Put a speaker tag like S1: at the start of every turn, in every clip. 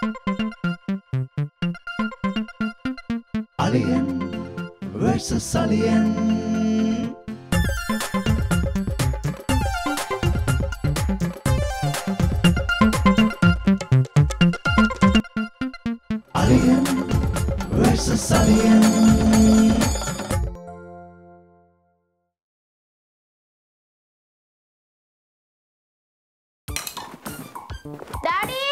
S1: Alien versus Alien. Alien versus Alien.
S2: Daddy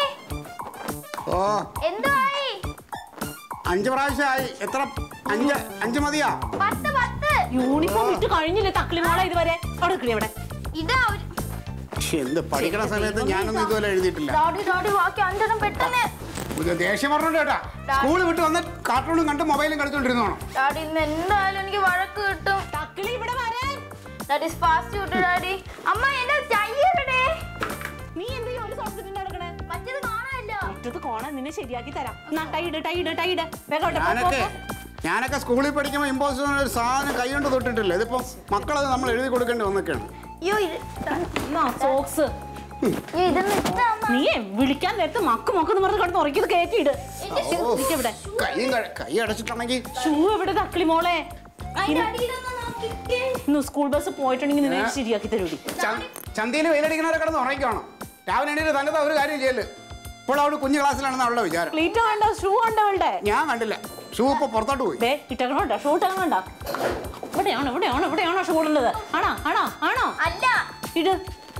S3: ഓ
S2: എന്തുവായി
S3: അഞ്ച് പ്രാവശ്യമായി എത്ര അഞ്ച് അഞ്ച് മതിയാ
S2: പത്ത് പത്ത്
S4: യൂണിഫോം ഇട്ട് കഴിഞ്ഞില്ലേ തക്കിളി മോളെ ഇതുവരെ അവിടെ കിളി അവിടെ
S2: ഇതാ ഒരു
S3: ശ്ശെ, എന്ത് പഠിക്കണ സമയത്ത് ഞാനൊന്നും ഇതുപോലെ എഴുതിയിട്ടില്ല
S2: ഡാഡി ഡാഡി ബാക്കി അഞ്ചെണ്ണം പെട്ടെന്ന്
S3: ഇത് ദേഷ്യം പറഞ്ഞോണ്ട് കേട്ടാ സ്കൂളിൽ വിട്ട് വന്ന് കാർട്ടൂണും കണ്ട് മൊബൈലും കളിച്ചോണ്ടിരുന്നോണം
S2: ഡാഡി ഇന്ന് എന്തായാലും എനിക്ക് വഴക്ക് കിട്ടും
S4: തക്കിളി ഇവിടെ വരാൻ
S2: ഡാഡി ഫാസ്റ്റ് വിട്ടു ഡാഡി അമ്മ എന്റെ ചയ്യടേ
S4: നീ എന്ത് ഒരു സോഫ്റ്റിന്റെ നടക്കണേ
S2: മറ്റേത് കാണാനില്ല
S4: മറ്റത് കോണ നിന്നെ ശരിയാക്കി തരാം എന്നാ ടൈഡ് ടൈഡ് ടൈഡ് വേഗം അവിടെ പോ, പോ,
S3: ഞാനൊക്കെ
S4: പോ.
S3: ഞാനൊക്കെ സ്കൂളിൽ പഠിക്കുമ്പോൾ ഇമ്പോസിബിൾ ഒരു സാധനം കൈ കൊണ്ട് തൊട്ടിട്ടില്ല ഇതിപ്പോ മക്കളത് നമ്മൾ എഴുതി കൊടുക്കേണ്ടി വന്നൊക്കെയാണ്
S2: അയ്യോ ഇത്
S4: എന്നാ സോക്സ്
S2: അയ്യോ, ഇതൊന്നും ഇട്ടാ അമ്മ
S4: നീയേ വിളിക്കാൻ നേരത്ത് മക്ക് മക്കെന്ന് പറഞ്ഞ് കിടന്ന് ഉറക്കിയത് കയറ്റിയിട്
S3: ഓ,
S4: ഇവിടെ
S3: കൈയും ക- കൈ അടച്ചിട്ടുണ്ടെങ്കിൽ
S4: ഷൂ എവിടെ തക്കിളി മോളെ
S2: അതിന്റെ അടിയിലൊന്ന് നോക്കിക്കേ
S4: ഇന്ന് സ്കൂൾ ബസ് പോയിട്ടുണ്ടെങ്കിൽ നിന്നെ ഞാൻ ശരിയാക്കി തരൂടി
S3: ചന്തയിൽ വെയിലടിക്കുന്നവരെ കിടന്ന് ഉറങ്ങിക്കണം രാവിലെ എണീറ്റ് തന്നതാ ഒരു കാര്യം ചെയ്യല് ഇപ്പോൾ അവിടെ കുഞ്ഞു ക്ലാസ്സിലാണെന്ന് അവളുടെ വിചാരം
S4: ക്ലീറ്റ് കണ്ടോ ഷൂ കണ്ടോ അവളുടെ
S3: ഞാൻ കണ്ടില്ല ഷൂ ഇപ്പൊ പുറത്തോട്ട് പോയി
S4: ദേ ഇട്ടകണോണ്ടോ ഷൂ ഇട്ടകണോണ്ടോ ഇവിടെയാണോ ഇവിടെയാണോ ഇവിടെയാണോ ഷൂ ഇടുന്നത് ആണോ ആണോ ആണോ
S2: അല്ല
S4: ഇട്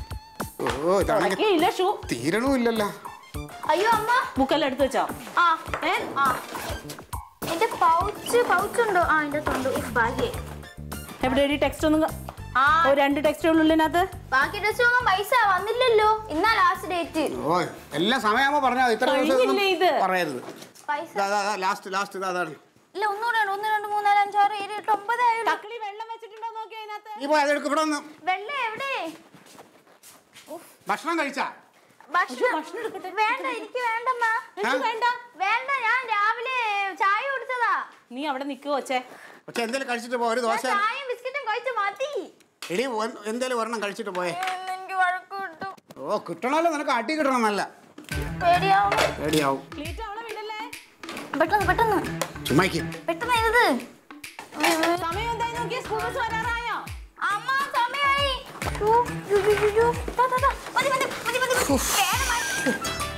S3: ഓ ഇതാണെങ്കിൽ
S4: ഏ ഇല്ല ഷൂ
S3: തീരണവും ഇല്ലല്ലോ
S2: അയ്യോ അമ്മ
S4: ബുക്കെല്ലാം എടുത്ത് വെച്ചോ
S2: ആ
S4: ഏ
S2: ആ എന്റെ പൗച്ച് പൗച്ച് ഉണ്ടോ ആ എന്റെ തൊണ്ട് ഭാഗ്യേ
S4: എവിടെ ടെക്സ്റ്റ് ഒന്നും ക-
S2: ആ
S4: ഓ രണ്ട് ടെക്സ്റ്റ് ഉള്ളിനകത്ത്
S2: ബാക്കി ഡ്രസ് ഒന്നും പൈസ വന്നില്ലല്ലോ ഇന്നാ ലാസ്റ്റ് ഡേറ്റ്
S3: ഓ എല്ലാം സമയമാകുമ്പോ പറഞ്ഞാൽ ഇത്ര ദിവസം
S4: കഴിഞ്ഞില്ലേ ഇത്?
S3: പറയരുത്
S2: പൈസ
S3: ലാസ്റ്റ് ലാസ്റ്റ് അതാണ്
S2: ഇല്ല ഒന്നുകൂടെ ഉണ്ട് ഒന്ന് രണ്ട് മൂന്ന് നാല് അഞ്ചാറ് ഏഴ് എട്ട് ഒമ്പത് ആയുള്ളൂ
S4: തക്കിളി വെള്ളം വെച്ചിട്ടുണ്ടോ നോക്കി അതിനകത്ത്
S3: നീ പോയി അതെടുക്ക് ഇവിടെ ഒന്ന്
S2: വെള്ള എവിടെ
S3: ഭക്ഷണം കഴിച്ചാ
S2: ഭക്ഷണം
S4: ഭക്ഷണം എടുക്കട്ടെ.
S2: വേണ്ട എനിക്ക് വേണ്ടമ്മ
S4: എനിക്ക്
S3: ആ?
S4: വേണ്ട
S2: വേണ്ട ഞാൻ രാവിലെ ചായ കുടിച്ചതാ
S4: നീ അവിടെ നിൽക്കുവോ വച്ചേ
S3: പക്ഷെ എന്തേലും കഴിച്ചിട്ട് പോ ഒരു
S2: ഞാൻ
S3: ദോശ
S2: ചായയും ബിസ്ക്കറ്റും കഴിച്ച് മതി
S3: എടി ഒ- എന്തേലും ഒരെണ്ണം കഴിച്ചിട്ട് പോയേ
S2: ഇന്ന് എനിക്ക് വഴക്ക് കിട്ടും
S3: ഓ കിട്ടണമല്ലോ നിനക്ക് അടി കിട്ടണം നല്ല
S2: പേടിയാവും
S3: പേടിയാവും
S4: ക്ലീറ്റ് അവളെ വിടല്ലേ
S2: പെട്ടെന്ന് പെട്ടെന്ന്
S3: ചുമ്മാക്ക്
S2: പെട്ടെന്ന് എഴുത്
S4: സമയം എന്തായി നോക്കിയ സ്കൂൾ ബസ് വരാറായോ
S2: അമ്മ സമയായി യ്യോ, യ്യോ, യ്യോ, യ്യോ, യ്യോ. ദാ, ദാ, ദാ. മതി, മതി, മതി, മതി, മതി. വേഗം വാ.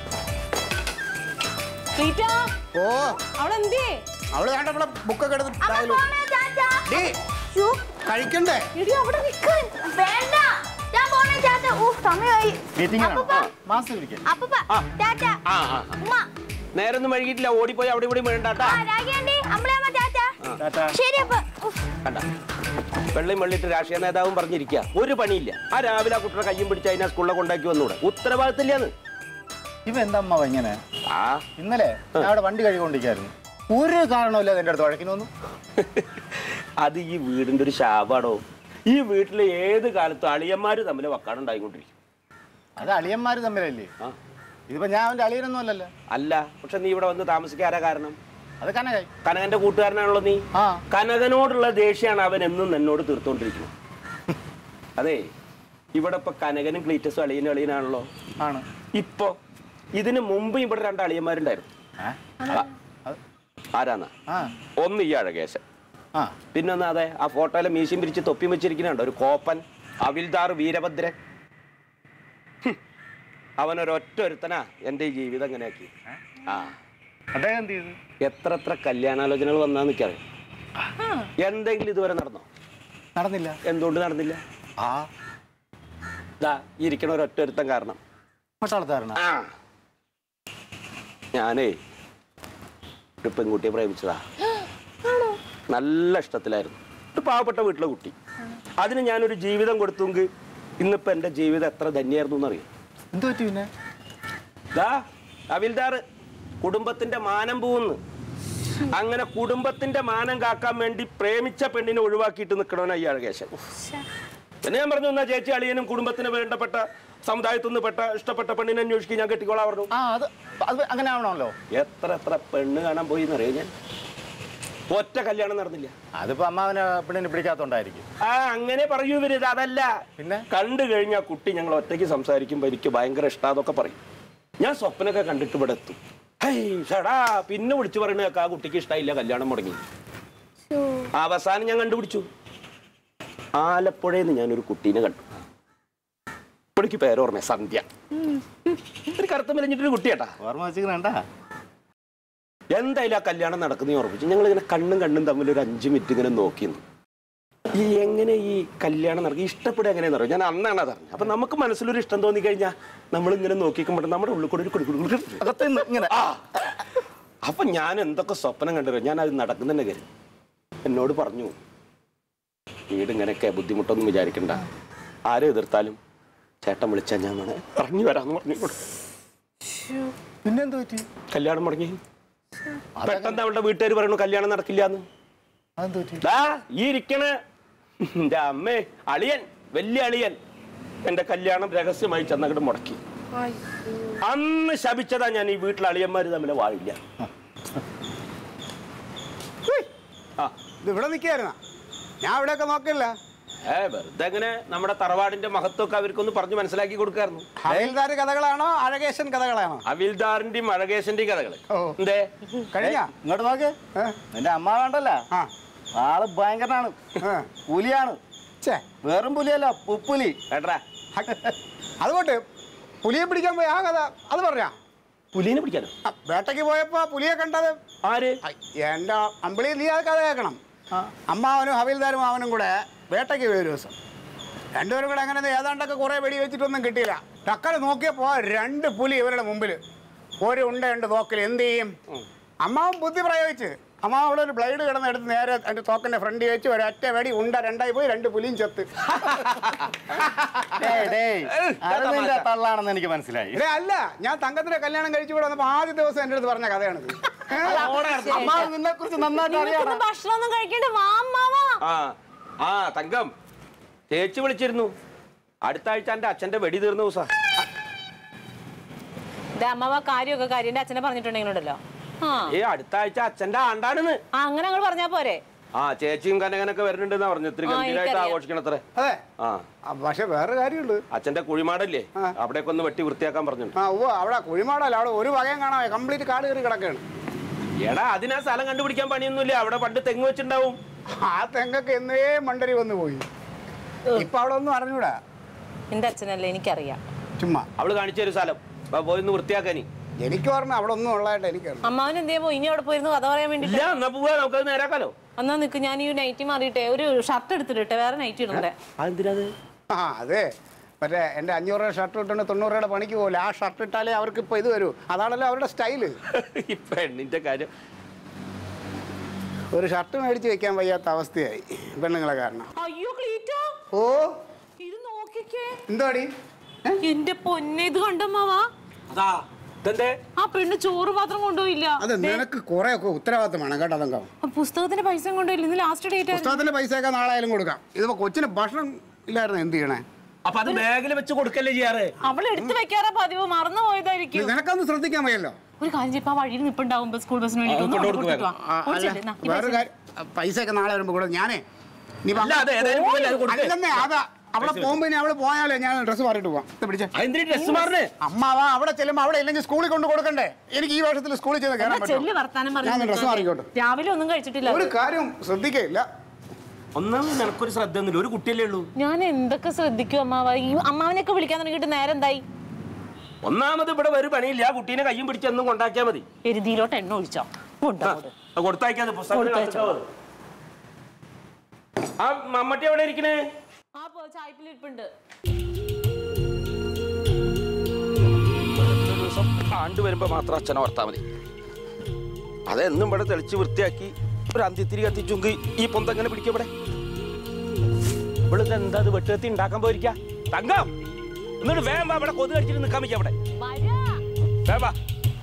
S4: ക്ലീറ്റോ
S3: ഓ
S4: അവളെ എന്തിയേ
S3: അവള് വേണ്ട ഇവിടെ ബുക്കൊക്കെ എടുത്ത്
S2: അമ്മ
S3: താഴെ
S2: പോണേ, ചാച്ചാ.
S3: ഡേ
S2: യ്യോ,
S3: കഴിക്കണ്ടേ
S4: എടി അവിടെ നിൽക്കാൻ
S2: വേണ്ട ഞാൻ പോണേ ചാച്ച ഓ സമയായി
S5: മീറ്റിംഗ് ആണോ
S2: അപ്പൂപ്പ.
S5: മാസം ഇരിക്കും
S2: അപ്പൂപ്പ ചാച്ച
S6: ആ, ആ, ആ.
S2: ഉമ്മ
S6: നേരൊന്നും വൈകിട്ടില്ല ഓടിപ്പോയി അവിടെ ഇവിടെ വേണ്ടാട്ടാ
S2: ആ രാഗിയാണ്ടി അമ്മളമ്മ ചാച്ച
S5: ടാറ്റാ
S2: ശരി അപ്പ ഉഫ്.
S6: കണ്ട വെള്ളം വെള്ളിട്ട് രാഷ്ട്രീയ നേതാവും പറഞ്ഞിരിക്കുക ഒരു പണിയില്ല ആ രാവിലെ ആ കുട്ടിയുടെ കയ്യും പിടിച്ച് അതിനെ സ്കൂളിൽ കൊണ്ടാക്കി വന്നൂടെ ഉത്തരവാദിത്തമില്ലാന്ന്
S5: ഇവ എന്താ അമ്മാവ ഇങ്ങനെ
S6: ആ
S5: ഇന്നലെ ഞാൻ അവിടെ വണ്ടി കഴുകൊണ്ടിരിക്കായിരുന്നു ഒരു കാരണമില്ലാതെ എൻ്റെ അടുത്ത് വഴക്കിനൊന്നും
S6: അത് ഈ വീടിന്റെ ഒരു ശാപാടോ ഈ വീട്ടിലെ ഏത് കാലത്തും അളിയന്മാര് തമ്മിൽ വക്കാടുണ്ടായിക്കൊണ്ടിരിക്കും
S5: അത് അളിയന്മാർ തമ്മിലല്ലേ
S6: ആ
S5: ഇതിപ്പോ ഞാൻ അവൻ്റെ അളിയനൊന്നും അല്ലല്ലോ
S6: അല്ല പക്ഷെ നീ ഇവിടെ വന്ന് താമസിക്കാരാ കാരണം
S5: അത് കനകായി
S6: കനകന്റെ കൂട്ടുകാരനാണല്ലോ നീ
S5: ആ
S6: കനകനോടുള്ള ദേഷ്യമാണ് അവൻ എന്നും എന്നോട് തീർത്തോണ്ടിരിക്കുന്നത് അതെ ഇവിടെ ഇപ്പൊ കനകനും ക്ലീറ്റസും അളിയനും അളിയനാണല്ലോ
S5: ആണ്
S6: ഇപ്പൊ ഇതിന് മുമ്പ് ഇവിടെ രണ്ട് അളിയന്മാരുണ്ടായിരുന്നു
S5: ഏ?
S6: ആ,
S5: അത്
S6: ആരാന്നാ
S5: ആ
S6: ഒന്ന് ഈ അഴകേശൻ
S5: ആ
S6: പിന്നൊന്ന് അതെ ആ ഫോട്ടോയിലെ മീശയും പിരിച്ച് തൊപ്പി വെച്ചിരിക്കുന്നുണ്ട് ഒരു കോപ്പൻ അവിൽദാർ വീരഭദ്രൻ ഹും. അവനൊരൊറ്റ ഒരുത്തനാ എൻ്റെ ഈ ജീവിതം ഇങ്ങനെയാക്കി ആ
S5: അദ്ദേഹം എന്ത് ചെയ്തു
S6: എത്ര എത്ര കല്യാണാലോചനകൾ വന്നാന്ന് എനിക്കറിയാം എന്തെങ്കിലും ഇതുവരെ നടന്നോ
S5: നടന്നില്ല
S6: എന്തുകൊണ്ട് നടന്നില്ല
S5: ആ
S6: ഇതാ ഇരിക്കണ ഒരൊറ്റ ഒരുത്തൻ കാരണം
S5: പട്ടാളത്താരനാ
S6: ആ ഞാനേ ഒരു പെൺകുട്ടിയെ പ്രേമിച്ചതാ നല്ല ഇഷ്ടത്തിലായിരുന്നു ഒരു പാവപ്പെട്ട വീട്ടിലെ കുട്ടി അതിന് ഞാനൊരു ജീവിതം കൊടുത്തെങ്കിൽ ഇന്നിപ്പോ എൻ്റെ ജീവിതം എത്ര ധന്യായിരുന്നു എന്നറിയാം
S5: എന്ത് പറ്റി പിന്നെ
S6: ദാ അവിൽദാർ കുടുംബത്തിന്റെ മാനം പോവുന്നു അങ്ങനെ കുടുംബത്തിന്റെ മാനം കാക്കാൻ വേണ്ടി പ്രേമിച്ച പെണ്ണിനെ ഒഴിവാക്കിയിട്ട് നിൽക്കണവനാ ഈ അഴകേശൻ പിന്നെ ഞാൻ പറഞ്ഞു എന്നാ ചേച്ചി അളിയനും കുടുംബത്തിന് വേണ്ടപ്പെട്ട സമുദായത്തിൽ നിന്ന് പെട്ട ഇഷ്ടപ്പെട്ട പെണ്ണിനെ അന്വേഷിക്കും ഞാൻ കെട്ടിക്കോളാൻ പറഞ്ഞു
S5: ആ അത് അത് അങ്ങനെ ആവണമല്ലോ
S6: എത്ര എത്ര പെണ്ണ് കാണാൻ പോയി എന്നറിയാം ഞാൻ ഒറ്റ കല്യാണം നടന്നില്ല
S5: അതിപ്പോ അമ്മാവനെ പെണ്ണിനെ പിടിക്കാത്തോണ്ടായിരിക്കും
S6: ആ അങ്ങനെ പറയൂ ഇവര് ഇത് അതല്ല
S5: പിന്നെ?
S6: കണ്ടു കഴിഞ്ഞാൽ കുട്ടി ഞങ്ങൾ ഒറ്റയ്ക്ക് സംസാരിക്കുമ്പോൾ എനിക്ക് ഭയങ്കര ഇഷ്ടം അതൊക്കെ പറയും ഞാൻ സ്വപ്നമൊക്കെ കണ്ടിട്ട് ഇവിടെ എത്തും ഹേയ് ഷടാ പിന്നെ വിളിച്ചു പറയണ കേൾക്കാ ആ കുട്ടിക്ക് ഇഷ്ടമായില്ല കല്യാണം മുടങ്ങി അവസാനം ഞാൻ കണ്ടുപിടിച്ചു ആലപ്പുഴയിൽ നിന്ന് ഞാനൊരു കുട്ടീനെ കണ്ടു ഇപ്പോഴേക്ക് പേരോർമ്മ സന്ധ്യ ഒരു കറുത്ത മെലിഞ്ഞിട്ടൊരു കുട്ടിയാട്ടാ
S5: ഓർമ്മ വെച്ചിക്കണ
S6: എന്തായാലും ആ കല്യാണം നടക്കുന്ന ഉറപ്പിച്ചു ഞങ്ങൾ ഇങ്ങനെ കണ്ണും കണ്ണും തമ്മിൽ ഒരു അഞ്ച് മിനിറ്റ് ഇങ്ങനെ നോക്കിയിരുന്നു ഈ എങ്ങനെ ഈ കല്യാണം നടക്കും ഇഷ്ടപ്പെടുക എങ്ങനെയാന്ന് അറിയാം ഞാൻ അന്നാണ് അത് അറിഞ്ഞത് അപ്പൊ നമുക്ക് മനസ്സിലൊരു ഇഷ്ടം തോന്നി കഴിഞ്ഞാൽ നമ്മൾ ഇങ്ങനെ നോക്കിക്കുമ്പോൾ നമ്മുടെ ഉള്ളിൽ കൂടെ ഒരു കുടി കുടി കുടി കുടി
S5: അകത്ത് നിന്ന് ഇങ്ങനെ
S6: ആ അപ്പൊ ഞാൻ എന്തൊക്കെ സ്വപ്നം കണ്ടു ഞാൻ അത് നടക്കുന്നുണ്ട് കരുതി എന്നോട് പറഞ്ഞു വീട് ഇങ്ങനെയൊക്കെ ബുദ്ധിമുട്ടൊന്നും വിചാരിക്കണ്ട ആരെ എതിർത്താലും ചേട്ടൻ വിളിച്ചാൽ ഞാൻ വേണേ ഇറങ്ങി വരാന്ന് പറഞ്ഞു
S5: പിന്നെന്ത് പറ്റി
S6: കല്യാണം മുടങ്ങി പെട്ടെന്ന് അവളുടെ വീട്ടുകാർ പറയണു കല്യാണം നടക്കില്ല എന്ന്
S5: അതെന്ത് പറ്റി
S6: ദാ ഈ ഇരിക്കണ എന്റെ അമ്മേ അളിയൻ വലിയ അളിയൻ എന്റെ കല്യാണം രഹസ്യമായി ചെന്നങ്ങോട്ട് മുടക്കി അന്ന് ശപിച്ചതാ ഞാൻ ഈ വീട്ടിലെ അളിയന്മാര് തമ്മിൽ വാഴില്ല ആ
S3: ഇത് ഇവിടെ നിൽക്കായിരുന്ന ഞാൻ ഇവിടെയൊക്കെ നോക്കില്ല
S6: ഏ വെറുതെ അങ്ങനെ നമ്മുടെ തറവാടിന്റെ മഹത്വമൊക്കെ അവർക്കൊന്ന് പറഞ്ഞു മനസ്സിലാക്കി കൊടുക്കായിരുന്നു
S3: ഹൈൽദാർ കഥകളാണോ അഴകേശൻ കഥകളാണോ
S6: അവിൽദാറിന്റെയും അഴകേശന്റെയും കഥകള്
S3: ഓ.
S6: എന്തേ
S3: കഴിഞ്ഞ
S5: ഇങ്ങോട്ട് നോക്ക് നിന്റെ അമ്മ വേണ്ടല്ല
S3: ആ
S5: ആള് ഭയങ്കരനാണ്
S3: ആ.
S5: പുലിയാണ്
S3: ഛേ
S5: വെറും പുലിയല്ല പുപ്പുലി
S6: കേട്ടറാ
S3: അതുകൊണ്ട് പുലിയെ പിടിക്കാൻ പോയി ആ കഥ അത് പറഞ്ഞാ
S6: പുലീനെ പിടിക്കാനോ
S3: ആ, വേട്ടയ്ക്ക് പോയപ്പോ പുലിയെ കണ്ടത്
S6: ആര്
S3: ഐ, എന്റെ അമ്പിളി നീ ആ കഥ കേൾക്കണം അമ്മാവനും ഹവീൽദാരും അവനും കൂടെ വേട്ടയ്ക്ക് പോയി ഒരു ദിവസം രണ്ടുപേരും കൂടെ അങ്ങനെ ഏതാണ്ടൊക്കെ കുറെ വെടി വെച്ചിട്ടൊന്നും കിട്ടിയില്ല ടക്കൽ നോക്കിയപ്പോ രണ്ട് പുലി ഇവരുടെ മുമ്പിൽ ഒരു ഉണ്ടയുണ്ട് തോക്കിൽ എന്ത് ചെയ്യും അമ്മാവൻ ബുദ്ധി പ്രയോഗിച്ച് അമ്മാവൻ അവിടെ ഒരു ബ്ലൈഡ് കിടന്ന് എടുത്ത് നേരെ അതിന്റെ തോക്കിന്റെ ഫ്രണ്ട് വെച്ച് ഒരൊറ്റ വെടി ഉണ്ട രണ്ടായി പോയി രണ്ട് പുലിയും ചത്ത്
S5: ഡേയ്, ഡേയ്, അത് നിന്റെ തള്ളാണെന്ന് എനിക്ക് മനസ്സിലായി
S3: ഇതേ അല്ല ഞാൻ തങ്കത്തിന്റെ കല്യാണം കഴിച്ചു കൂടെ വന്നപ്പോ ആദ്യ ദിവസം എൻ്റെ അടുത്ത് പറഞ്ഞ കഥയാണിത്
S5: അമ്മ നിന്നെ കുറിച്ച് നന്നായിട്ട് അറിയാം
S4: നിനക്കൊന്നും ഭക്ഷണമൊന്നും കഴിക്കണ്ട വാ അമ്മാവാ
S6: ആ ആ തങ്കം ചേച്ചി വിളിച്ചിരുന്നു അടുത്ത ആഴ്ച എന്റെ അച്ഛന്റെ വെടി തീർന്ന ദിവസാ
S4: ദേ അമ്മാവ കാര്യമൊക്കെ കാര്യം എന്റെ അച്ഛനെ പറഞ്ഞിട്ടുണ്ടെങ്കിലുണ്ടല്ലോ ആ
S6: ഏ അടുത്ത ആഴ്ച അച്ഛന്റെ ആണ്ടാണെന്ന്
S4: ആ അങ്ങനെ ഞങ്ങൾ പറഞ്ഞാ പോരെ
S6: ആ ചേച്ചിയും കനകനൊക്കെ വരുന്നുണ്ടെന്നാ പറഞ്ഞു ഇത്തിരി
S4: ആ,
S6: ഗംഭീരമായിട്ട്
S4: എനിക്കറിയാം.
S6: ആഘോഷിക്കണത്രേ
S3: അതെ
S6: ആ
S3: ആ, പക്ഷെ വേറെ കാര്യമുണ്ട്
S6: അച്ഛന്റെ കുഴിമാടല്ലേ അവിടേക്ക് ഒന്ന് വെട്ടി വൃത്തിയാക്കാൻ പറഞ്ഞു
S3: ആ ഓ അവിടെ കുഴിമാടല്ല അവിടെ ഒരു വകയും കാണാൻ കംപ്ലീറ്റ് കാട് കയറി കിടക്കുകയാണ്
S6: എടാ അതിനാ സ്ഥലം കണ്ടുപിടിക്കാൻ പണിയൊന്നുമില്ല അവിടെ പണ്ട് തെങ്ങ് വെച്ചിണ്ടാവും
S3: ആ തെങ്ങൊക്കെ എന്നേ മണ്ടരി വന്നു പോയി ഇപ്പൊ അവിടെ ഒന്നും അറിഞ്ഞൂടാ
S4: എന്റെ അച്ഛനല്ലേ എനിക്കറിയാം
S3: ചുമ്മാ
S6: അവള് കാണിച്ച ഒരു സ്ഥലം വാ, പോയി ഒന്ന് വൃത്തിയാക്കാനി
S3: എനിക്ക് ഓർമ്മ അവിടെ ഒന്നും ഉള്ളതായിട്ട് എനിക്കറിയാം
S4: അമ്മാവൻ എന്തേ പോയി ഇനി അവിടെ പോയിരുന്നു കഥ പറയാൻ വേണ്ടിട്ട്
S6: ഇല്ല എന്നാ പോവാ നമുക്കത് നേരാക്കാലോ
S4: എന്നാ നിക്ക് ഞാൻ ഈ നൈറ്റി മാറിയിട്ടെ ഒരു ഷർട്ട് എടുത്തിട്ടെ വേറെ നൈറ്റി ഇടണ്ടേ
S6: അതെന്തിനാത്
S3: ആ അതെ മറ്റേ എൻ്റെ അഞ്ഞൂറ് രൂപ ഷർട്ട് ഇട്ടുകൊണ്ട് തൊണ്ണൂറ് രൂപയുടെ പണിക്ക് പോകില്ല ആ ഷർട്ട് ഇട്ടാലേ അവർക്ക് ഇപ്പോൾ ഇത് വരൂ അതാണല്ലോ അവരുടെ സ്റ്റൈല്
S6: ഈ പെണ്ണിന്റെ കാര്യം
S3: ഒരു ഷർട്ട് മേടിച്ച് വെക്കാൻ വയ്യാത്ത അവസ്ഥയായി പെണ്ണുങ്ങളെ കാരണം
S4: അയ്യോ ക്ലീറ്റോ
S3: ഓ
S4: ഇത് നോക്കിക്കേ
S3: എന്തോടി
S4: എന്റെ പൊന്നെ ഇത് കണ്ടമ്മാവാ
S6: അതാ ഇതെന്തേ
S4: ആ പെണ്ണ് ചോറ് പാത്രം കൊണ്ടുപോയില്ല
S3: അത് നിനക്ക് കുറെ ഒക്കെ ഉത്തരവാദിത്തമാണ് കേട്ടോ അതെങ്ക
S4: ആ പുസ്തകത്തിന്റെ പൈസ കൊണ്ടുപോയില്ല ഇന്ന് ലാസ്റ്റ് ഡേറ്റ് ആയിരുന്നു
S3: പുസ്തകത്തിന്റെ പൈസയൊക്കെ നാളെ ആയാലും കൊടുക്കാം ഇതിപ്പോ കൊച്ചിന് ഭക്ഷണം ഇല്ലായിരുന്നു എന്ത് ചെയ്യണേ
S6: അപ്പൊ അത് ബാഗിൽ വെച്ച് കൊടുക്കല്ലേ ചെയ്യാറ്
S4: അവൾ എടുത്തു വെക്കാറാ പതിവ് മറന്നു പോയതായിരിക്കും
S3: നിനക്കൊന്ന് ശ്രദ്ധിക്കാൻ വയ്യല്ലോ
S4: ഒരു കാര്യം ചെയ്യപ്പോ ആ വഴിയിൽ നിപ്പുണ്ടാവുമ്പോ സ്കൂൾ ബസ്സിന് വേണ്ടിട്ട് ഒന്ന്
S6: കൊണ്ട്
S4: അവിടെ
S6: കൊടുക്ക്
S4: കൊടുത്തിട്ട് വാ.
S3: ആ,
S4: ഓടി
S3: അല്ല,
S4: ചെല്ല്, നാ, ഈ
S3: വേറൊരു
S4: പൈസ
S3: കാര്യം പൈസയൊക്കെ നാളെ വരുമ്പോ കൂടെ ഞാനേ നീ
S6: അല്ല അത് ഏതായാലും പോയില്ല, അത് കൊടുക്ക്.
S3: അല്ലെന്നേ അതാ അവിടെ പോകുമ്പോ ഇനി അവള് പോയാലേ ഞാൻ ഡ്രസ്സ് മാറിയിട്ട് പോവാം ഇത് പിടിച്ചേ
S6: അതെന്തിനു ഡ്രസ് മാറിന്
S3: അമ്മാവാ അവിടെ ചെല്ലുമ്പോ അവിടെ ഇല്ലെങ്കിൽ സ്കൂളിൽ കൊണ്ട് കൊടുക്കണ്ടേ എനിക്ക് ഈ വർഷത്തിൽ സ്കൂളിൽ ചെന്ന് കയറാൻ
S4: എന്നാ ചെല്ല്
S3: പറ്റും
S4: വർത്താനം
S3: ഞാൻ ഡ്രസ്സ്
S4: പറഞ്ഞു
S3: മാറിക്കോട്ടെ
S4: രാവിലെ ഒന്നും കഴിച്ചിട്ടില്ല
S3: ഒരു കാര്യം ശ്രദ്ധിക്കയില്ല
S6: ഒന്നാമത് നിനക്കൊരു ശ്രദ്ധ ഒന്നുമില്ല ഒരു കുട്ടിയല്ലേ ഉള്ളൂ
S4: ഞാൻ എന്തൊക്കെ ശ്രദ്ധിക്കും അമ്മാവ ഈ അമ്മാവനൊക്കെ വിളിക്കാൻ തുടങ്ങിയിട്ട് നേരം എന്തായി
S6: ഒന്നാമത് ഇവിടെ ഒരു പണിയില്ല ആ കുട്ടീനെ കയ്യും പിടിച്ച് എന്നും കൊണ്ടാക്കിയാൽ മതി
S4: എരുതിയിലോട്ട് എണ്ണ ഒഴിച്ചോ കൊണ്ടോ അങ്ങോട്ട്.
S6: അത് കൊടുത്തയക്കാതെ പുസ്തകം
S4: കൊടുത്തയച്ചോ.
S6: ആ മമ്മട്ടി എവിടെ ഇരിക്കണേ
S4: ആ പോ ചായപ്പിലിരിപ്പുണ്ട്
S6: ഒരു ദിവസം ആണ്ട് വരുമ്പോ മാത്രം അച്ഛനെ ഓർത്താ മതി അതെന്നും ഇവിടെ തെളിച്ച് വൃത്തിയാക്കി ഒരു അന്ത്യത്തിരി കത്തിച്ചുങ്കി ഈ പൊന്തങ്ങനെ പിടിക്കും ഇവിടെ ഇവിടെ എന്താ ഇത് വെട്ടുകത്തി ഉണ്ടാക്കാൻ പോയിരിക്ക തങ്കം എന്നിട്ട് വേഗം വാ, ഇവിടെ കൊതു കടിച്ചിട്ട് നിൽക്കാൻ വയ്യ അവിടെ
S4: വരാ.
S6: വേഗം വാ.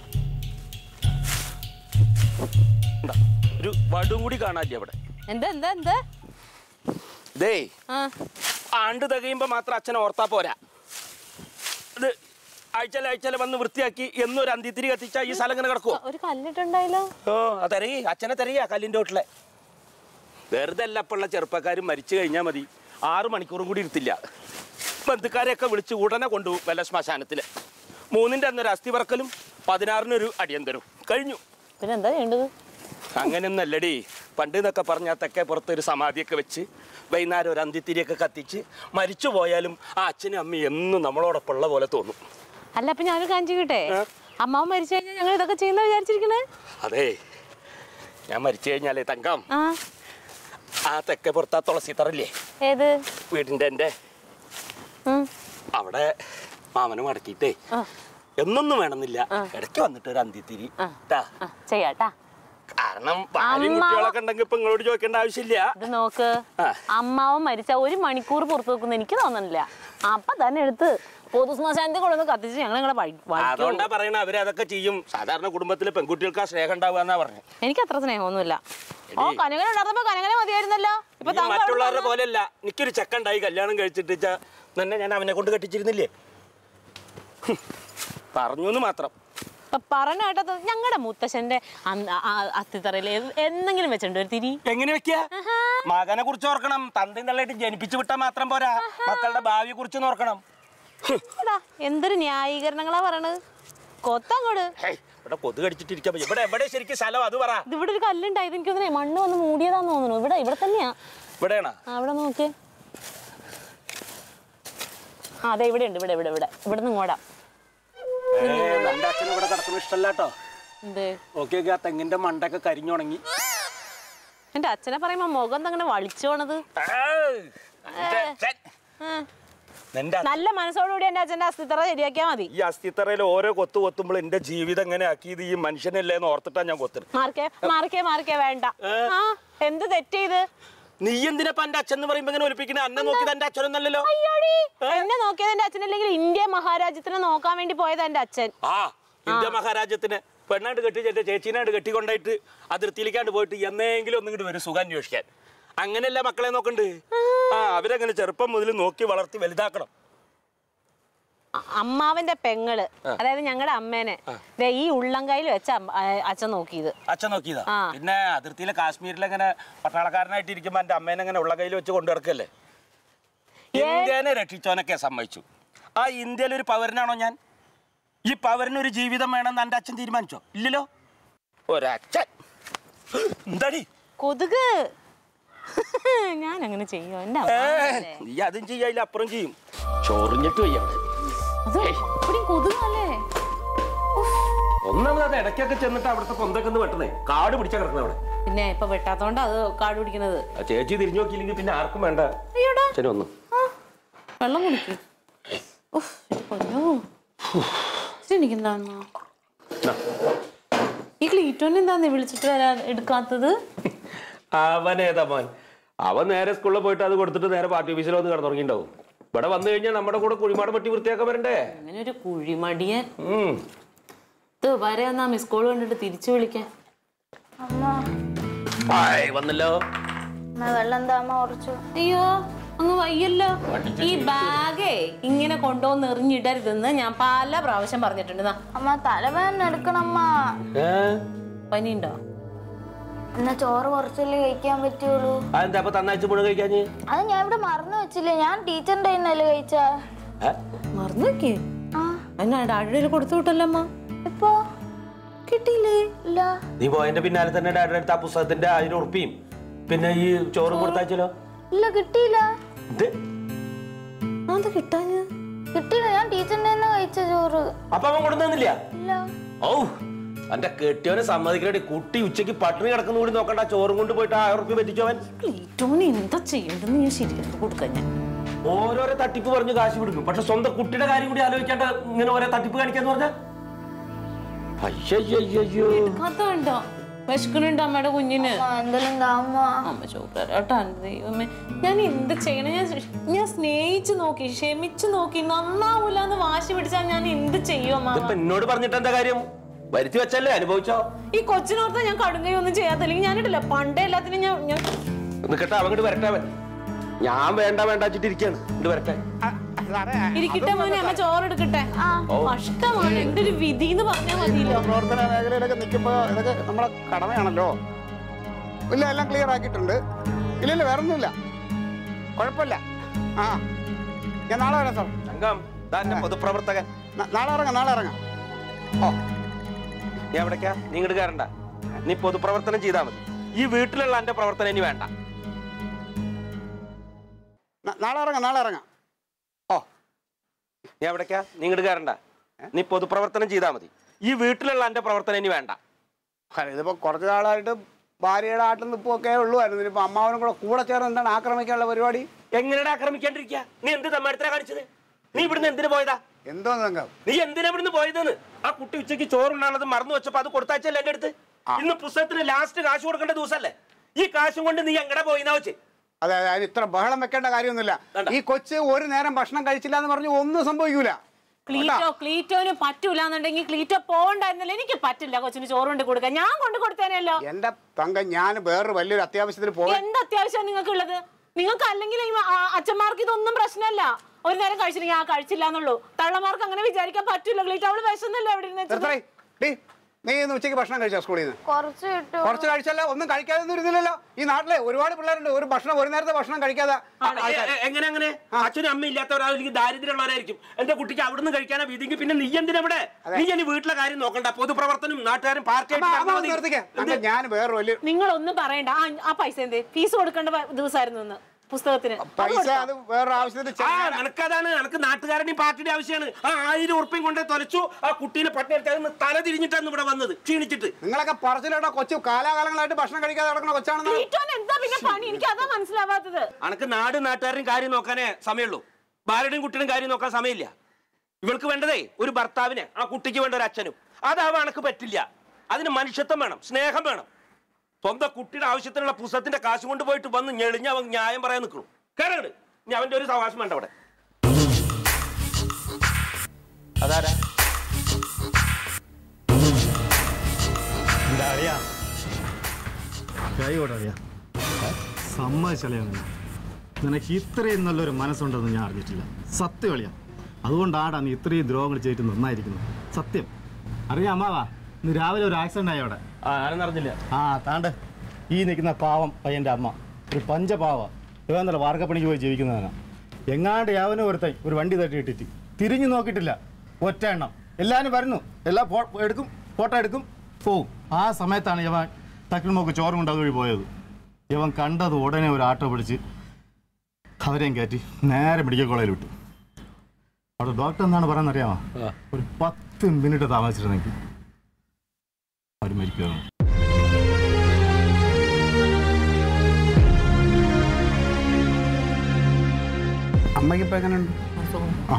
S6: ഇണ്ടാ, ഒരു വടും കൂടി കാണാനില്ല അവിടെ
S4: എന്താ എന്താ എന്താ
S6: ദേ
S4: ആ
S6: ആണ്ട് തികയുമ്പോ മാത്രം അച്ഛനെ ഓർത്താ പോരാ ഇത് ആഴ്ചയിൽ ആഴ്ചയിൽ വന്ന് വൃത്തിയാക്കി എന്നും ഒരു അന്ത്യത്തിരി കത്തിച്ചാ ഈ സ്ഥലം ഇങ്ങനെ കിടക്കുവോ
S4: ഒരു കല്ലിട്ടുണ്ടായല്ലോ
S6: ഓ അത് തിരയി അച്ഛനെ തിരയാ കല്ലിന്റെ വീട്ടിലെ വെറുതെ അല്ല ഇപ്പൊ ഉള്ള ചെറുപ്പക്കാർ മരിച്ചു കഴിഞ്ഞാൽ മതി ആറ് മണിക്കൂറും കൂടി ഇരുത്തില്ല ബന്ധുക്കാരെയൊക്കെ വിളിച്ച് ഉടനെ കൊണ്ടുപോകും വല്ല ശ്മശാനത്തിൽ മൂന്നിന്റെ അന്നൊരു അസ്ഥി പറക്കലും പതിനാറിനൊരു അടിയന്തരം കഴിഞ്ഞു
S4: പിന്നെ എന്താ ചെയ്യേണ്ടത്
S6: അങ്ങനെയൊന്നല്ലടി പണ്ട് എന്നൊക്കെ പറഞ്ഞാൽ തെക്കേ പുറത്ത് ഒരു സമാധിയൊക്കെ വെച്ച് വൈകുന്നേരം ഒരു അന്തിത്തിരിയൊക്കെ കത്തിച്ച് മരിച്ചു പോയാലും ആ അച്ഛനും അമ്മയും എന്നും നമ്മളോടൊപ്പം ഉള്ള പോലെ തോന്നും
S4: അല്ല അപ്പൊ ഞാനൊരു കാര്യം ചെയ്യട്ടെ അമ്മാവ് മരിച്ചു കഴിഞ്ഞാൽ ഞങ്ങൾ ഇതൊക്കെ ചെയ്യുന്ന വിചാരിച്ചിരിക്കണേ
S6: അതെ ഞാൻ മരിച്ചു കഴിഞ്ഞാലേ തങ്കം
S4: ആ
S6: ആ തെക്കേ പുറത്ത് ആ തുളസി തറയില്ലേ
S4: ഏത്
S6: വീടിൻ്റെ എൻ്റെ
S4: ഉം.
S6: അവിടെ മാമന് മടക്കിയിട്ടേ
S4: ആ.
S6: എന്നൊന്നും വേണമെന്നില്ല ഇടയ്ക്ക് വന്നിട്ട് ഒരു അന്തിത്തിരി ട്ടാ.
S4: ആ ചെയ്യാട്ടാ
S6: കാരണം ഭാര്യയും
S4: അമ്മ-
S6: കുട്ടികളൊക്കെ ഉണ്ടെങ്കിൽ ഇപ്പൊ നിങ്ങളോട് ചോദിക്കേണ്ട ആവശ്യമില്ല
S4: ഇത് നോക്ക്
S6: ആ.
S4: അമ്മാവൻ മരിച്ച ഒരു മണിക്കൂർ പുറത്തു വെക്കുന്ന എനിക്ക് തോന്നുന്നില്ല അപ്പൊ തന്നെ എടുത്ത് പൊതുശ്മശാനത്തിൽ കൊണ്ടുവന്ന് കത്തിച്ച് ഞങ്ങൾ നിങ്ങളെ
S6: അതുകൊണ്ടാ പറയണ അവര് അതൊക്കെ ചെയ്യും സാധാരണ കുടുംബത്തിലെ പെൺകുട്ടികൾക്ക് ആ സ്നേഹം ഉണ്ടാവുക എന്നാ പറഞ്ഞത്
S4: എനിക്ക് അത്ര സ്നേഹമൊന്നുമില്ല ഓ കനകന ഉണ്ടായിരുന്നപ്പോ കനകന മതിയായിരുന്നല്ലോ ഇപ്പൊ
S6: ഈ
S4: താങ്കൾ
S6: മറ്റുള്ളവരുടെ പോലെയല്ല എനിക്കൊരു ചെക്കണ്ടായി കല്യാണം കഴിച്ചിട്ട് വെച്ചാ തന്നെ ഞാൻ അവനെ കൊണ്ട് കെട്ടിച്ചിരുന്നില്ലേ ഹും. പറഞ്ഞു എന്ന് മാത്രം
S4: പറഞ്ഞ കേട്ടത് ഞങ്ങളുടെ മുത്തശ്ശന്റെ അന്ന് ആ അസ്ഥിത്തറയിൽ എന്തെങ്കിലും വെച്ചിട്ടുണ്ട് ഒരു തിരി
S6: എങ്ങനെ വെക്ക മകനെ കുറിച്ച് ഓർക്കണം തന്തി നല്ലതായിട്ട് ജനിപ്പിച്ചു വിട്ടാൽ മാത്രം പോരാ മക്കളുടെ ഭാവിയെ കുറിച്ച് ഓർക്കണം
S4: എടാ എന്തൊരു ന്യായീകരണങ്ങളാ പറയണത് കൊത്തങ്ങോട്
S6: ഹേയ്, ഇവിടെ കൊതു കടിച്ചിട്ടിരിക്കാൻ പറ്റും ഇവിടെ എവിടെ ശരിക്കും സ്ഥലം അത് പറ
S4: ഇത് ഇവിടെ ഒരു കല്ലുണ്ടായത് എനിക്ക് തോന്നുന്നേ മണ്ണ് വന്ന് മൂടിയതാന്ന് തോന്നുന്നു ഇവിടെ ഇവിടെ തന്നെയാ
S6: ഇവിടെയാണോ
S4: ആ ഇവിടെ നോക്ക് ആ അതെ ഇവിടെ ഉണ്ട് ഇവിടെ ഇവിടെ ഇവിടെ ഇവിടെ നിന്ന് ഇങ്ങോട്ടാ
S6: എന്റെ അച്ഛൻ ഇവിടെ കിടക്കുന്ന ഇഷ്ടമല്ല കേട്ടോ
S4: എന്ത്
S6: നോക്കിയൊക്കെ ആ തെങ്ങിന്റെ മണ്ടൊക്കെ കരിഞ്ഞുണങ്ങി
S4: എന്റെ അച്ഛനെ പറയുമ്പോ മുഖം അങ്ങനെ വളിച്ചോണത്
S6: ഏയ്, എന്റെ അച്ഛൻ. നിന്റെ അച്ഛൻ
S4: നല്ല മനസ്സോടുകൂടി എന്റെ അച്ഛന്റെ അസ്ഥിത്തറ ശരിയാക്കിയാ മതി
S6: ഈ അസ്ഥിത്തറയിൽ ഓരോ കൊത്തു കൊത്തുമ്പോൾ എന്റെ ജീവിതം എങ്ങനെ ആക്കിയത് ഈ മനുഷ്യനല്ലേ എന്ന് ഓർത്തിട്ടാ ഞാൻ കൊത്തുന്നത്
S4: മാർക്കേ മാർക്കേ മാർക്കേ വേണ്ട ആ എന്ത് തെറ്റ് ചെയ്ത്
S6: നീ എന്തിനാ എന്റെ അച്ഛൻ എന്ന് പറയുമ്പോ ഇങ്ങനെ ഒലിപ്പിക്കണേ അന്നെ നോക്കിയത് എന്റെ അച്ഛനൊന്നല്ലല്ലോ
S4: അയ്യോടി എന്നെ നോക്കിയത് എന്റെ അച്ഛനല്ലെങ്കിൽ ഇന്ത്യ മഹാരാജ്യത്തിനെ നോക്കാൻ വേണ്ടി പോയത് എന്റെ അച്ഛൻ
S6: ആ ഇന്ത്യ മഹാരാജ്യത്തിന് പെണ്ണാണ്ട് കെട്ടി ചേട്ടൻ ചേച്ചീനാണ്ട് കെട്ടിക്കൊണ്ടായിട്ട് അതിർത്തിയിലേക്കാണ്ട് പോയിട്ട് എന്നെങ്കിലും ഒന്നും ഇങ്ങോട്ട് വരും സുഖം അന്വേഷിക്കാൻ അങ്ങനെയല്ല മക്കളെ നോക്കണ്ട് ആ അവരങ്ങനെ ചെറുപ്പം മുതൽ നോക്കി വളർത്തി വലുതാക്കണം
S4: അ- അമ്മാവന്റെ പെങ്ങള് അതായത് ഞങ്ങളുടെ അമ്മേനെ ദേ ഈ ഉള്ളംകൈയിൽ വെച്ച അമ്മ- ആ, അച്ഛൻ നോക്കിയത്
S6: അച്ഛൻ നോക്കിയതാ
S4: ആ.
S6: പിന്നെ അതിർത്തിയിലെ കാശ്മീരിൽ അങ്ങനെ പട്ടാളക്കാരനായിട്ട് ഇരിക്കുമ്പോ എന്റെ അമ്മേനെ അങ്ങനെ ഉള്ള കയ്യിൽ വെച്ച് കൊണ്ടു നടക്കല്ലേ ഇന്ത്യനെ രക്ഷിച്ചോനൊക്കെ സമ്മതിച്ചു ആ ഇന്ത്യയിൽ ഒരു പൗരനാണോ ഞാൻ ഈ പൗരന് ഒരു ജീവിതം വേണമെന്ന് എന്റെ അച്ഛൻ തീരുമാനിച്ചോ ഇല്ലല്ലോ ഒരച്ഛൻ എന്താടി
S4: കൊതുക് ഞാൻ അങ്ങനെ ചെയ്യോ എന്റെ
S6: ഏ,
S4: അമ്മ
S6: നീ അതും ചെയ്യാതില്ല അപ്പുറം ചെയ്യും ചൊറിഞ്ഞിട്ട് വയ്യ
S4: അത് ഇവിടെയും കൊതുകല്ലേ
S6: ഒന്നാമത് അത് ഇടയ്ക്കൊക്കെ ചെന്നിട്ട് അവിടുത്തെ പൊന്തൊക്കെ ഒന്ന് വെട്ടണേ കാട് പിടിച്ച കിടക്കണ അവിടെ
S4: പിന്നെ ഇപ്പൊ വെട്ടാത്തോണ്ട് അത് കാട് പിടിക്കണത്
S6: ആ ചേച്ചി തിരിഞ്ഞു നോക്കിയില്ലെങ്കിൽ പിന്നെ ആർക്കും വേണ്ട
S4: അയ്യോടാ
S6: ശരി ഒന്ന്
S4: ആ, വെള്ളം കുടിക്കും കൊല്ലോ എനിക്കെന്താണോ
S6: എന്നാ.
S4: ഈ ക്ലീറ്റോൻ എന്താന്ന് വിളിച്ചിട്ട് വരാ എടുക്കാത്തത്
S6: അവനേതാ മോൻ അവൻ നേരെ സ്കൂളിൽ പോയിട്ട് അത് കൊടുത്തിട്ട് നേരെ പാർട്ടി ഓഫീസിൽ വന്ന് കിടന്നുറങ്ങിണ്ടാവും ഇവിടെ വന്നു കഴിഞ്ഞാൽ നമ്മുടെ കൂടെ കുഴിമാട് പറ്റി വൃത്തിയാക്കാൻ വരണ്ടേ
S4: അങ്ങനെ ഒരു കുഴിമടിയൻ
S6: ഉം.
S4: ഇത് വരെ എന്നാ മിസ് കോൾ കണ്ടിട്ട് തിരിച്ചു വിളിക്കാൻ
S2: അമ്മ
S6: ആയ്, വന്നല്ലോ
S2: അമ്മ വെള്ളം താ അമ്മ ഉറച്ചു
S4: അയ്യോ അങ്ങ് വയ്യല്ലോ ഈ ബാഗേ ഇങ്ങനെ കൊണ്ടുവന്ന് എറിഞ്ഞിടരുതെന്ന് ഞാൻ പല പ്രാവശ്യം പറഞ്ഞിട്ടുണ്ട് നാ
S2: അമ്മ തലവേദന എടുക്കണം അമ്മ
S6: ഏ?
S4: പനിയുണ്ടോ
S2: എന്നാ ചോറ് കുറച്ചല്ലേ കഴിക്കാൻ പറ്റുള്ളൂ
S6: അതെന്താ അപ്പൊ തന്നാഴ്ച മുഴുവൻ കഴിക്കാഞ്ഞ്
S2: അത് ഞാൻ ഇവിടെ മറന്നു വെച്ചില്ലേ ഞാൻ ടീച്ചറിന്റെ കയ്യിന്നല്ലേ കഴിച്ച
S6: ഏ?
S4: മറന്നു വെക്കേ
S2: ആ
S4: എന്നാ ഡാഡിയുടെ കൊടുത്തു വിട്ടല്ലോ അമ്മ
S2: ഇപ്പൊ
S4: കിട്ടിയില്ലേ
S2: ഇല്ല
S6: നീ പോയതിന്റെ പിന്നാലെ തന്നെ ഡാഡിയുടെ അടുത്ത് ആ പുസ്തകത്തിന്റെ ആയിരം ഉറുപ്പിയും പിന്നെ ഈ ചോറും കൊടുത്താച്ചല്ലോ
S2: ഇല്ല കിട്ടിയില്ല
S6: ഇത്
S4: അത് കിട്ടാഞ്ഞ്
S2: കിട്ടിയില്ല ഞാൻ ടീച്ചറിന്റെ കയ്യിന്ന് കഴിച്ച ചോറ്
S6: അപ്പൊ അവൻ കൊണ്ടുവന്നില്ല
S2: ഇല്ല
S6: ഔ എന്റെ കെട്ടിയവനെ സമ്മതിക്കണേ കുട്ടി ഉച്ചയ്ക്ക് പട്ടിണി കിടക്കുന്ന കൂടി നോക്കണ്ട ചോറും കൊണ്ട് പോയിട്ട് ആയിരം ഉറുപ്പ്യ പറ്റിച്ചു അവൻ
S4: ക്ലീറ്റോന് എന്താ ചെയ്യേണ്ടതെന്ന് ഞാൻ ശരിക്കും കൊടുക്കാൻ ഞാൻ
S6: ഓരോരോ തട്ടിപ്പ് പറഞ്ഞ് കാശ് കൊടുക്കും പക്ഷെ സ്വന്തം കുട്ടിയുടെ കാര്യം കൂടി ആലോചിക്കാണ്ട് ഇങ്ങനെ ഓരോ തട്ടിപ്പ് കാണിക്കാന്ന് പറഞ്ഞ അയ്യോ
S4: അതുണ്ടോ വിശക്കണുണ്ടോ അമ്മയുടെ കുഞ്ഞിന്
S2: അമ്മ എന്തെങ്കിലും താ അമ്മ
S4: അമ്മ ചോക്കരട്ടാ ദൈവമേ ഞാൻ എന്ത് ചെയ്യണം ഞാൻ ഞാൻ സ്നേഹിച്ചു നോക്കി ക്ഷമിച്ചു നോക്കി നന്നാവൂല എന്ന് വാശി പിടിച്ചാൽ ഞാൻ എന്ത് ചെയ്യും അമ്മ
S6: ഇതിപ്പോ എന്നോട് പറഞ്ഞിട്ട് എന്താ കാര്യം വരുത്തി വെച്ചല്ലേ അനുഭവിച്ചോ
S4: ഈ കൊച്ചിനോർത്ത് ഞാൻ കടുങ്കൈ ഒന്നും ചെയ്യാത്ത അല്ലെങ്കിൽ ഞാനിട്ടില്ല പണ്ടേ എല്ലാത്തിനും ഞാൻ ഞാൻ
S6: നിക്കട്ടെ അവങ്ങോട്ട് വരട്ടെ അവൻ ഞാൻ വേണ്ട വേണ്ട വെച്ചിട്ടിരിക്കാണ് ഇങ്ങോട്ട് വരട്ടെ
S3: സാറേ
S4: ഇരിക്കട്ടെ മോനെ അമ്മ ചോറെടുക്കട്ടെ കഷ്ടമാണ് എന്റെ ഒരു വിധി എന്ന് പറഞ്ഞാൽ മതിയല്ലോ
S3: പ്രവർത്തന മേഖലയിലൊക്കെ നിൽക്കുമ്പോൾ ഇതൊക്കെ നമ്മളെ കടമയാണല്ലോ ഇല്ല എല്ലാം ക്ലിയർ ആക്കിയിട്ടുണ്ട് ഇല്ലില്ല വേറെ ഒന്നുമില്ല കുഴപ്പമില്ല ആ ഞാൻ നാളെ വരാം സാർ
S6: സംഘം താന്റെ പൊതുപ്രവർത്തകൻ
S3: ന- നാളെ ഇറങ്ങാം നാളെ ഇറങ്ങാം ഓ
S6: നീ എവിടേക്കാ നീ ഇങ്ങോട്ട് കയറണ്ട നീ പൊതുപ്രവർത്തനം ചെയ്താൽ മതി ഈ വീട്ടിലുള്ള എന്റെ പ്രവർത്തനം ഇനി വേണ്ട
S3: ന- നാളെ ഇറങ്ങാം നാളെ ഇറങ്ങാം ഓ
S6: നീ എവിടേക്കാ നീ ഇങ്ങോട്ട് കയറണ്ട നീ പൊതുപ്രവർത്തനം ചെയ്താൽ മതി ഈ വീട്ടിലുള്ള എന്റെ പ്രവർത്തനം ഇനി വേണ്ട
S3: അല്ല, ഇതിപ്പോ കുറച്ച് നാളായിട്ട് ഭാര്യയുടെ ആട്ടിൽ നിൽപ്പൊക്കെ ഉള്ളുവായിരുന്നു ഇനിയിപ്പോ അമ്മാവനും കൂടെ കൂടെ ചേർന്ന് എന്താണ് ആക്രമിക്കാനുള്ള പരിപാടി
S6: എങ്ങനെയാണ് ആക്രമിക്കാണ്ടിരിക്കുക നീ എന്ത് തമ്മാടത്തിനാ കാണിച്ചത് നീ ഇവിടുന്ന് എന്തിനു പോയതാ
S3: എന്തോ സംഘം
S6: നീ എന്തിനാ ഇവിടുന്ന് പോയതെന്ന് ആ കുട്ടി ഉച്ചയ്ക്ക് ചോറുണ്ടാണത് മറന്നു വെച്ചപ്പോ അത് കൊടുത്താച്ചല്ലേ എന്റെ അടുത്ത് ഇന്ന് പുസ്തകത്തിന് ലാസ്റ്റ് കാശ് കൊടുക്കേണ്ട ദിവസമല്ലേ ഈ കാശും കൊണ്ട് നീ എങ്ങനെ പോയിന്നാ വെച്ച്
S3: അതെ അതെ, അതിന് ഇത്ര ബഹളം വെക്കേണ്ട കാര്യമൊന്നുമില്ല
S6: വേണ്ട.
S3: ഈ കൊച്ച് ഒരു നേരം ഭക്ഷണം കഴിച്ചില്ല എന്ന് പറഞ്ഞ് ഒന്നും സംഭവിക്കൂല
S4: ക്ലീറ്റോ ക്ലീറ്റോന് പറ്റൂല എന്നുണ്ടെങ്കിൽ ക്ലീറ്റോ പോകണ്ടായിരുന്നല്ലോ എനിക്ക് പറ്റില്ല കൊച്ചിന് ചോറ് കൊണ്ട് കൊടുക്കാൻ ഞാൻ കൊണ്ട് കൊടുത്തേനല്ലോ
S3: എന്റെ തങ്കം ഞാൻ വേറൊരു വലിയൊരു അത്യാവശ്യത്തിന് പോയി
S4: എന്ത് അത്യാവശ്യം നിങ്ങൾക്ക് ഉള്ളത് നിങ്ങൾക്ക് അല്ലെങ്കിൽ ഈ ആ അച്ഛന്മാർക്ക് ഇതൊന്നും പ്രശ്നമല്ല ഒരു നേരം കഴിച്ചില്ലെങ്കിൽ ആ കഴിച്ചില്ല എന്നുള്ളൂ തള്ളമാർക്ക് അങ്ങനെ വിചാരിക്കാൻ പറ്റില്ല ക്ലീറ്റോ അവള് വിശന്നല്ലോ അവിടെ ഇരുന്ന് വെച്ചത്.
S3: നിർത്തറേ ഡീ നീ ഇന്ന് ഉച്ചയ്ക്ക് ഭക്ഷണം കഴിച്ചോ സ്കൂളിൽ നിന്ന്
S2: കുറച്ച് കിട്ടും
S3: കുറച്ച് കഴിച്ചല്ലോ ഒന്നും കഴിക്കാതെ ഒന്നും ഇരുന്നില്ലല്ലോ ഈ നാട്ടിലെ ഒരുപാട് പിള്ളേരുണ്ട് ഒരു ഭക്ഷണം ഒരു നേരത്തെ ഭക്ഷണം കഴിക്കാതെ
S6: എ- എ- എങ്ങനെ അങ്ങനെ അച്ഛനും അമ്മ ഇല്ലാത്തവരാണെങ്കിൽ ദാരിദ്ര്യമുള്ളവരായിരിക്കും എന്റെ കുട്ടിക്ക് അവിടുന്ന് കഴിക്കാനാ വീതിക്ക് പിന്നെ നീ എന്തിനാ ഇവിടെ നീ ഇനി വീട്ടിലെ കാര്യം നോക്കണ്ട പൊതുപ്രവർത്തനം നാട്ടുകാരും
S3: അമ്മ, അമ്മ ഒന്ന് നിർത്തിക്കേ
S6: പാർട്ടി
S3: തങ്കം, ഞാൻ വേറെ വലിയ
S4: നിങ്ങളൊന്നും പറയണ്ട ആ ആ പൈസ എന്തേ ഫീസ് കൊടുക്കേണ്ട പ- ദിവസമായിരുന്നു ഇന്ന് പുസ്തകത്തിന് അത്
S3: പൈസ
S4: കൊടുത്തോ?
S3: അത് വേറൊരു ആവശ്യത്തിന്
S6: ആ
S3: ചെയ്യാനാ.
S6: നിനക്കതാണ് നിനക്ക് നാട്ടുകാരുടെയും പാർട്ടിയുടെ ആവശ്യമാണ് ആ ആയിരം ഉറുപ്പ്യം കൊണ്ടേ തൊലച്ചു ആ കുട്ടീനെ പട്ടിണി എടുത്ത് തല തിരിഞ്ഞിട്ടാണ് ഇവിടെ വന്നത് ക്ഷീണിച്ചിട്ട്
S3: നിങ്ങളൊക്കെ പറച്ചിലേട്ടോ കൊച്ചു കാലാകാലങ്ങളായിട്ട് ഭക്ഷണം കഴിക്കാതെ നടക്കുന്ന കൊച്ചാണെന്ന്
S4: ക്ലീറ്റോന് എന്താ പിന്നെ പണി എനിക്ക് അതാ മനസ്സിലാവാത്തത്
S6: അനക്ക് നാട് നാട്ടുകാരുടെയും കാര്യം നോക്കാനേ സമയമുള്ളൂ ഭാര്യയുടെയും കുട്ടിയുടെയും കാര്യം നോക്കാൻ സമയമില്ല ഇവൾക്ക് വേണ്ടതേ ഒരു ഭർത്താവിനെ ആ കുട്ടിക്ക് വേണ്ട ഒരു അച്ഛനും അതാവാൻ അനക്ക് പറ്റില്ല അതിന് മനുഷ്യത്വം വേണം സ്നേഹം വേണം സ്വന്തം കുട്ടിയുടെ ആവശ്യത്തിനുള്ള പുസ്തകത്തിന്റെ കാശ് കൊണ്ട് പോയിട്ട് വന്ന് ഞെളിഞ്ഞ് അവൻ ന്യായം പറയാൻ നിൽക്കണം കയറങ്ങട് ഇനി അവന്റെ ഒരു സവാസം വേണ്ട അവിടെ അതാരാ
S5: അറിയാ കൈ അറിയാ സമ്മതിച്ചളിയാണ് നിനക്ക് ഇത്രയും നല്ലൊരു മനസ്സുണ്ടെന്ന് ഞാൻ അറിഞ്ഞിട്ടില്ല സത്യം അളിയാ അതുകൊണ്ടാണ് നീ ഇത്രയും ദ്രോഹങ്ങൾ ചെയ്തിട്ട് നന്നായിരിക്കുന്നത് സത്യം അറിയാം അമ്മാവാ ഇന്ന് രാവിലെ ഒരു ആക്സിഡന്റ് ആയി അവിടെ
S6: ആ ഞാനൊന്നും അറിഞ്ഞില്ല
S5: ആ താണ്ട് ഈ നിൽക്കുന്ന പാവം പയ്യൻ്റെ അമ്മ ഒരു പഞ്ചപാവ ഇവന്നല്ല വാർക്കപ്പണിക്ക് പോയി ജീവിക്കുന്നവനാ എങ്ങാണ്ട് യാവനും ഒരുത്തൈ ഒരു വണ്ടി തട്ടി ഇട്ടിട്ട് തിരിഞ്ഞു നോക്കിയിട്ടില്ല ഒറ്റ എണ്ണം എല്ലാവരും വരുന്നു എല്ലാം ഫോ എടുക്കും ഫോട്ടോ എടുക്കും പോവും ആ സമയത്താണ് ഇവൻ തക്കിൽമോക്ക് ചോറും കൊണ്ട് അതുവഴി പോയത് ഇവൻ കണ്ടത് ഉടനെ ഒരു ആട്ടോ പിടിച്ച് അവരെയും കയറ്റി നേരെ മെഡിക്കൽ കോളേജിൽ വിട്ടു അവിടെ ഡോക്ടർ എന്താണ് പറയുന്നത് അറിയാമോ ഒരു പത്ത് മിനിറ്റ് താമസിച്ചിരുന്നെങ്കിൽ അവർ മരിക്കുമായിരുന്നു
S3: അമ്മയ്ക്ക് ഇപ്പൊ എങ്ങനെയുണ്ട്
S5: ആ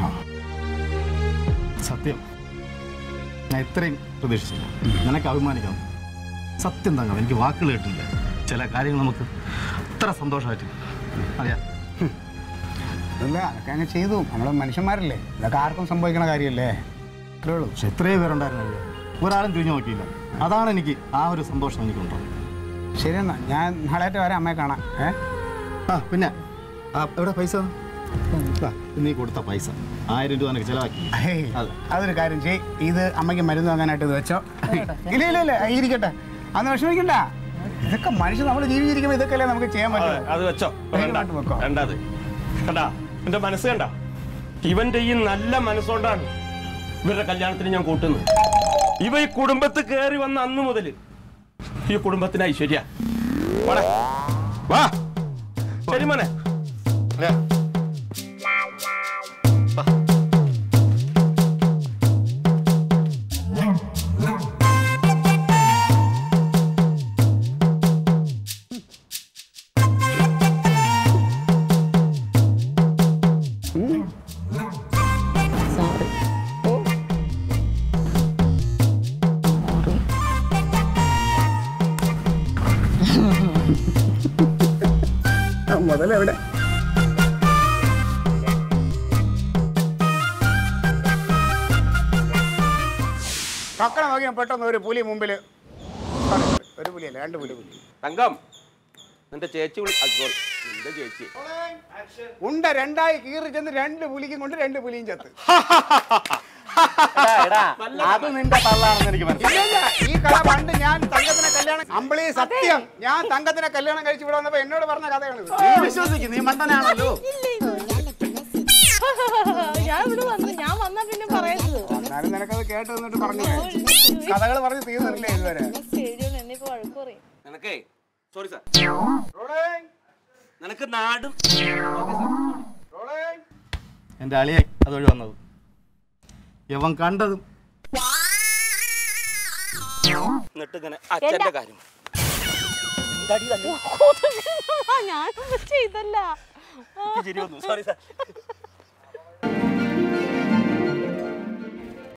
S5: സത്യം ഞാൻ ഇത്രയും പ്രതീക്ഷിച്ചില്ല നിനക്ക് അഭിമാനിക്കാം സത്യം തങ്ങാം എനിക്ക് വാക്കുകൾ കിട്ടില്ല ചില കാര്യങ്ങൾ നമുക്ക് അത്ര സന്തോഷമായിട്ട് അറിയാം
S3: ഇല്ല അതൊക്കെ അങ്ങ് ചെയ്തു നമ്മൾ മനുഷ്യന്മാരല്ലേ ഇതൊക്കെ ആർക്കും സംഭവിക്കണ കാര്യമല്ലേ അത്രേ ഉള്ളൂ
S5: പക്ഷെ എത്രയോ പേരുണ്ടായിരുന്നു ഒരാളും തിരിഞ്ഞു നോക്കിയില്ല അതാണ് എനിക്ക് ആ ഒരു സന്തോഷം എനിക്കുണ്ടാവും
S3: ശരി എന്നാ ഞാൻ നാളേറ്റ് വരാം അമ്മയെ കാണാം ഏ
S5: ആ പിന്നെ ആ എവിടെ പൈസ ദാ, നീ കൊടുത്ത പൈസ ആയിരം രൂപ എനിക്ക് ചിലവാക്കി
S3: ഹേയ്,
S5: അതെ.
S3: അതൊരു കാര്യം ചെയ് ഇത് അമ്മയ്ക്ക് മരുന്ന് വാങ്ങാനായിട്ട് ഇത് വെച്ചോ ഇല്ല ഇല്ല ഇല്ല ഇരിക്കട്ടെ അന്ന് വിഷമിക്കണ്ട ഇതൊക്കെ മനുഷ്യൻ നമ്മൾ ജീവിച്ചിരിക്കുമ്പോൾ ഇതൊക്കെയല്ലേ നമുക്ക് ചെയ്യാൻ പറ്റും
S6: അത് വെച്ചോ
S3: ധൈര്യമായിട്ട് വെക്കോ.
S6: വേണ്ടത് കണ്ടാ എന്റെ മനസ്സ് കണ്ട ഇവന്റെ ഈ നല്ല മനസ്സുകൊണ്ടാണ് ഇവരുടെ കല്യാണത്തിന് ഞാൻ കൂട്ടുന്നത് ഇവ ഈ കുടുംബത്ത് കയറി വന്ന അന്ന് മുതൽ ഈ കുടുംബത്തിന് ഐശ്വര്യ വാടാ. വാ ശരി മോനെ
S3: മുതലെവിടെ മക്കളെ നോക്കി പെട്ടെന്ന് ഒരു പുലി മുമ്പിൽ ഒരു പുലിയല്ല രണ്ട് പുലി പുലി
S6: തങ്കം നിന്റെ ചേച്ചി വിളി ആ, sorry, നിന്റെ ചേച്ചി
S3: ഉണ്ട രണ്ടായി കീറി ചെന്ന് രണ്ട് പുലിക്കും കൊണ്ട് രണ്ട് പുലിയും ചത്ത്
S5: അത് നിന്റെ തള്ളാണെന്ന് എനിക്ക് മനസ്സിലായി
S3: ഇല്ല, ഇല്ല, ഈ കഥ പണ്ട് ഞാൻ തങ്കത്തിനെ കല്യാണം അമ്പിളി സത്യം ഞാൻ തങ്കത്തിനെ കല്യാണം കഴിച്ച് ഇവിടെ വന്നപ്പോ എന്നോട് പറഞ്ഞ കഥയാണിത്
S5: നീ വിശ്വസിക്കും നീ മണ്ടനാണല്ലോ
S4: ഞാൻ ഇവിടെ വന്നു ഞാൻ വന്നാ പിന്നെ പറയുന്നത്
S3: എന്നാലും നിനക്കത് കേട്ട് നിന്നിട്ട് പറഞ്ഞു കഥകൾ പറഞ്ഞ് തീർന്നിട്ടില്ലേ ഇതുവരെ
S4: പേടിയാണ് എന്നെ ഇപ്പൊ വഴക്ക് പറയും
S6: നിനക്കേ സോറി സാർ നിനക്ക് നാടും
S5: എൻ്റെ അളിയായി അതുവഴി വന്നത് യവൻ കണ്ടതും
S6: എന്നിട്ട് ഇങ്ങനെ അച്ഛന്റെ കാര്യം
S4: ഞാനൊന്നും ചെയ്തല്ല
S6: ശരി വന്നു സോറി സാർ